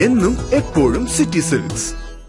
എന്നും എപ്പോഴും city silks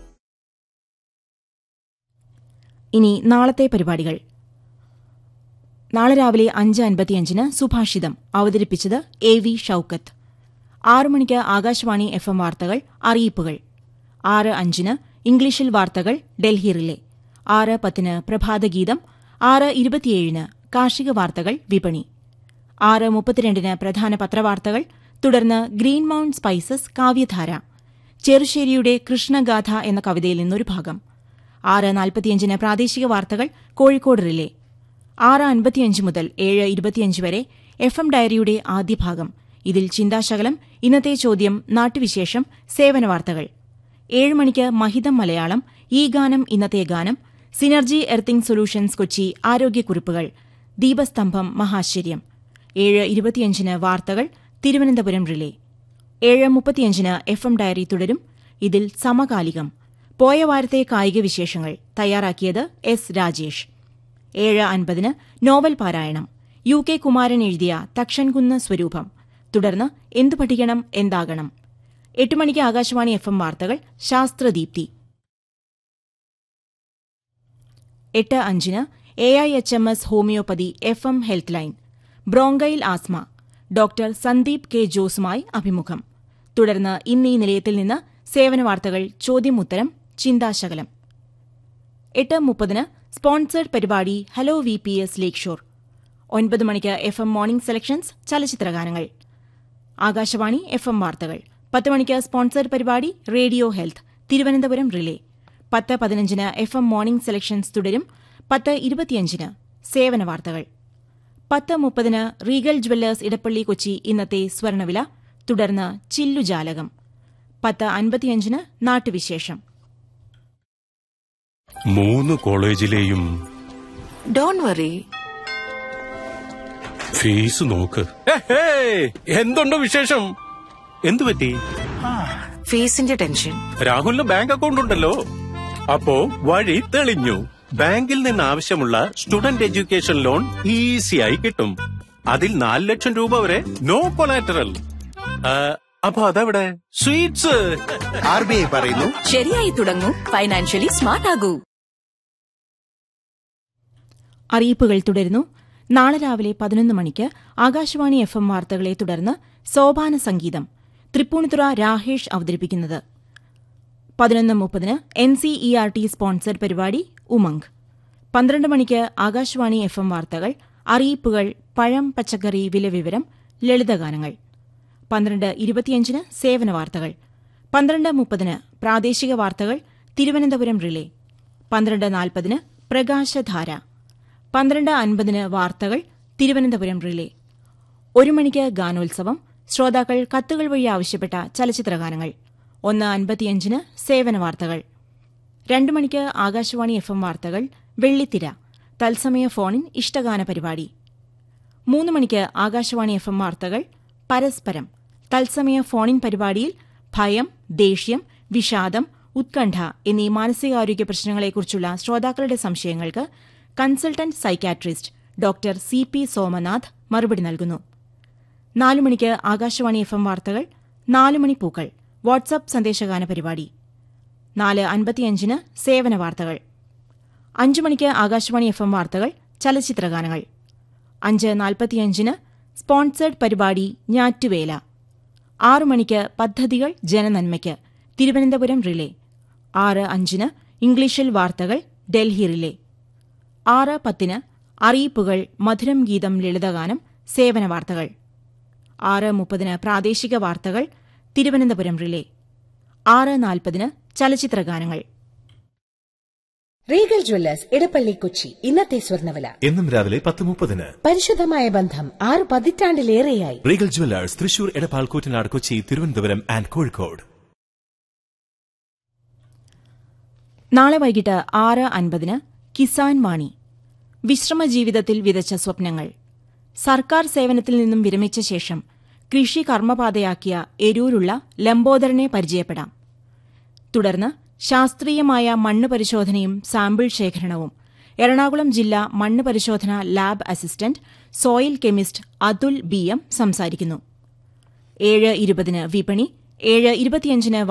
ഇനി നാളത്തെ പരിപാടികൾ നാളെ രാവിലെ അഞ്ച് അൻപത്തിയഞ്ചിന് സുഭാഷിതം അവതരിപ്പിച്ചത് എ വി ഷൌക്കത്ത് ആറു മണിക്ക് ആകാശവാണി എഫ് എം വാർത്തകൾ അറിയിപ്പുകൾ ആറ് അഞ്ചിന് ഇംഗ്ലീഷിൽ വാർത്തകൾ ഡൽഹി റിലേ ആറ് പത്തിന് പ്രഭാതഗീതം ആറ് ഇരുപത്തിയേഴിന് കാർഷിക വാർത്തകൾ വിപണി ആറ് മുപ്പത്തിരണ്ടിന് പ്രധാന പത്രവാർത്തകൾ തുടർന്ന് ഗ്രീൻ മൌണ്ട് സ്പൈസസ് കാവ്യധാര ചെറുശ്ശേരിയുടെ കൃഷ്ണഗാഥ എന്ന കവിതയിൽ നിന്നൊരു ഭാഗം ആറ് നാൽപ്പത്തിയഞ്ചിന് പ്രാദേശിക വാർത്തകൾ കോഴിക്കോട് റിലേ ആറ് അൻപത്തിയഞ്ച് മുതൽ ഏഴ് ഇരുപത്തിയഞ്ച് വരെ എഫ് എം ഡയറിയുടെ ആദ്യ ഭാഗം ഇതിൽ ചിന്താശകലം ഇന്നത്തെ ചോദ്യം നാട്ടുവിശേഷം സേവന വാർത്തകൾ ഏഴ് മണിക്ക് മഹിതം മലയാളം ഈ ഗാനം ഇന്നത്തെ ഗാനം സിനർജി എർത്തിംഗ് സൊല്യൂഷൻസ് കൊച്ചി ആരോഗ്യക്കുറിപ്പുകൾ ദീപസ്തംഭം മഹാശ്ചര്യം ഏഴ് ഇരുപത്തിയഞ്ചിന് വാർത്തകൾ തിരുവനന്തപുരം റിലേ ഏഴ് മുപ്പത്തിയഞ്ചിന് എഫ് എം ഡയറി തുടരും ഇതിൽ സമകാലികം പോയ വാരത്തെ കായിക വിശേഷങ്ങൾ തയ്യാറാക്കിയത് എസ് രാജേഷ് ഏഴ് അൻപതിന് നോവൽ പാരായണം യു കെ കുമാരൻ എഴുതിയ തക്ഷൻകുന്ന് സ്വരൂപം തുടർന്ന് എന്തു പഠിക്കണം എന്താകണം എട്ട് മണിക്ക് ആകാശവാണി എഫ് എം വാർത്തകൾ ശാസ്ത്രദീപ്തി എട്ട് അഞ്ചിന് A I H M S homeopathy F M health line bronchial asthma doctor Sandeep K ജോസുമായി അഭിമുഖം തുടർന്ന് ഇന്ന് ഈ നിലയത്തിൽ നിന്ന് സേവന വാർത്തകൾ ചോദ്യമുത്തരം ചിന്താശകലം എട്ട് മുപ്പതിന് സ്പോൺസേഡ് പരിപാടി hello V P S lakeshore ഒൻപത് മണിക്ക് എഫ് എം മോർണിംഗ് സെലക്ഷൻസ് ചലച്ചിത്രഗാനങ്ങൾ ആകാശവാണി എഫ് എം വാർത്തകൾ പത്ത് മണിക്ക് സ്പോൺസേഡ് പരിപാടി റേഡിയോ ഹെൽത്ത് തിരുവനന്തപുരം റിലേ പത്ത് പതിനഞ്ചിന് എഫ് എം മോർണിംഗ് സെലക്ഷൻസ് തുടരും പത്ത് ഇരുപത്തിയഞ്ചിന് സേവന വാർത്തകൾ പത്ത് മുപ്പതിന് റീഗൽ ജ്വല്ലേഴ്സ് ഇടപ്പള്ളി കൊച്ചി ഇന്നത്തെ സ്വർണവില തുടർന്ന് ചില്ലുജാലകം പത്ത് അൻപത്തിയഞ്ചിന് നാട്ടുവിശേഷം മൂന്ന് കോളേജിലെയും ഡോൺ വറി ഫീസ് നോക്ക് എന്തുണ്ട് വിശേഷം എന്തു പറ്റി ഫീസിന്റെ ടെൻഷൻ രാഹുലിന് ബാങ്ക് അക്കൗണ്ട് ഉണ്ടല്ലോ അപ്പോ വഴി തെളിഞ്ഞു ബാങ്കിൽ നിന്ന് ആവശ്യമുള്ള സ്റ്റുഡന്റ് എഡ്യൂക്കേഷൻ ലോൺ ഈസിയായി കിട്ടും അതിൽ നാല് ലക്ഷം രൂപ വരെ നോ കൊളാറ്ററൽ അപ്പൊ അതെവിടെ സ്വീറ്റ്സ് ആർ ബി ഐ പറയുന്നു ശരിയായി തുടങ്ങൂ ഫൈനാൻഷ്യലി സ്മാർട്ട് ആകൂ അറിയിപ്പുകൾ തുടരുന്നു നാളെ രാവിലെ പതിനൊന്ന് മണിക്ക് ആകാശവാണി എഫ് എം വാർത്തകളെ തുടർന്ന് സോപാന സംഗീതം തൃപ്പൂണിത്തുറ രാഹേഷ് അവതരിപ്പിക്കുന്നത് പതിനൊന്ന് മുപ്പതിന് N C E R T sponsored പരിപാടി ഉമംഗ് പന്ത്രണ്ട് മണിക്ക് ആകാശവാണി എഫ് എം വാർത്തകൾ അറിയിപ്പുകൾ പഴം പച്ചക്കറി വില വിവരം ലളിതഗാനങ്ങൾ പന്ത്രണ്ട് ഇരുപത്തിയഞ്ചിന് സേവന വാർത്തകൾ പന്ത്രണ്ട് മുപ്പതിന് പ്രാദേശിക വാർത്തകൾ തിരുവനന്തപുരം റിലേ പന്ത്രണ്ട് നാൽപ്പതിന് പ്രകാശധാര പന്ത്രണ്ട് അൻപതിന് വാർത്തകൾ തിരുവനന്തപുരം റിലേ ഒരു മണിക്ക് ഗാനോത്സവം ശ്രോതാക്കൾ കത്തുകൾ വഴി ആവശ്യപ്പെട്ട ചലച്ചിത്രഗാനങ്ങൾ ഒന്ന് അൻപത്തിയഞ്ചിന് സേവന വാർത്തകൾ രണ്ടു മണിക്ക് ആകാശവാണി എഫ് എം വാർത്തകൾ വെള്ളിത്തിര തത്സമയ ഫോണിൻ ഇഷ്ടഗാന പരിപാടി മൂന്ന് മണിക്ക് ആകാശവാണി എഫ് എം വാർത്തകൾ പരസ്പരം തത്സമയ ഫോണിൻ പരിപാടിയിൽ ഭയം ദേഷ്യം വിഷാദം ഉത്കണ്ഠ എന്നീ മാനസികാരോഗ്യ പ്രശ്നങ്ങളെക്കുറിച്ചുള്ള ശ്രോതാക്കളുടെ സംശയങ്ങൾക്ക് consultant psychiatrist doctor C P Somanath മറുപടി നൽകുന്നു നാലു മണിക്ക് ആകാശവാണി എഫ് എം വാർത്തകൾ നാലു മണി പൂക്കൾ വാട്സ്ആപ്പ് സന്ദേശഗാന പരിപാടി നാല് അൻപത്തിയഞ്ചിന് സേവന വാർത്തകൾ അഞ്ചു മണിക്ക് ആകാശവാണി എഫ് എം വാർത്തകൾ ചലച്ചിത്രഗാനങ്ങൾ അഞ്ച് നാൽപ്പത്തിയഞ്ചിന് സ്പോൺസേഡ് പരിപാടി ഞാറ്റുവേല ആറു മണിക്ക് പദ്ധതികൾ ജനനന്മയ്ക്ക് തിരുവനന്തപുരം റിലേ ആറ് അഞ്ചിന് ഇംഗ്ലീഷിൽ വാർത്തകൾ ഡൽഹി റിലേ ആറ് പത്തിന് അറിയിപ്പുകൾ മധുരം ഗീതം ലളിതഗാനം സേവന വാർത്തകൾ ആറ് മുപ്പതിന് പ്രാദേശിക വാർത്തകൾ തിരുവനന്തപുരം റിലേ ആറ് നാൽപ്പതിന് ചലച്ചിത്രഗാനങ്ങൾ റീഗൽ ജ്വല്ലേഴ്സ് ഇടപ്പള്ളി കൊച്ചി ഇന്നത്തെ സ്വർണ്ണവില എന്നും രാവിലെ പത്ത് മുപ്പതിന് പരിശുദ്ധമായ ബന്ധം ആറ് പതിറ്റാണ്ടിലേറെയായി Regal jewellers Thrissur Edappal Koottanad Kochi Thiruvananthapuram and Kozhikode നാളെ വൈകിട്ട് ആറ് അൻപതിന് കിസാൻ വാണി വിശ്രമ ജീവിതത്തിൽ വിതച്ച സ്വപ്നങ്ങൾ സർക്കാർ സേവനത്തിൽ നിന്നും വിരമിച്ച ശേഷം കൃഷി കർമ്മപാതയാക്കിയ എരൂരുള്ള ലംബോദരനെ പരിചയപ്പെടാം തുടർന്ന് ശാസ്ത്രീയമായ മണ്ണ് പരിശോധനയും സാമ്പിൾ ശേഖരണവും എറണാകുളം ജില്ലാ മണ്ണ് പരിശോധന lab assistant soil chemist Athul B M സംസാരിക്കുന്നു ഏഴ് ഇരുപതിന് വിപണി ഏഴ് ഇരുപത്തിയഞ്ചിന്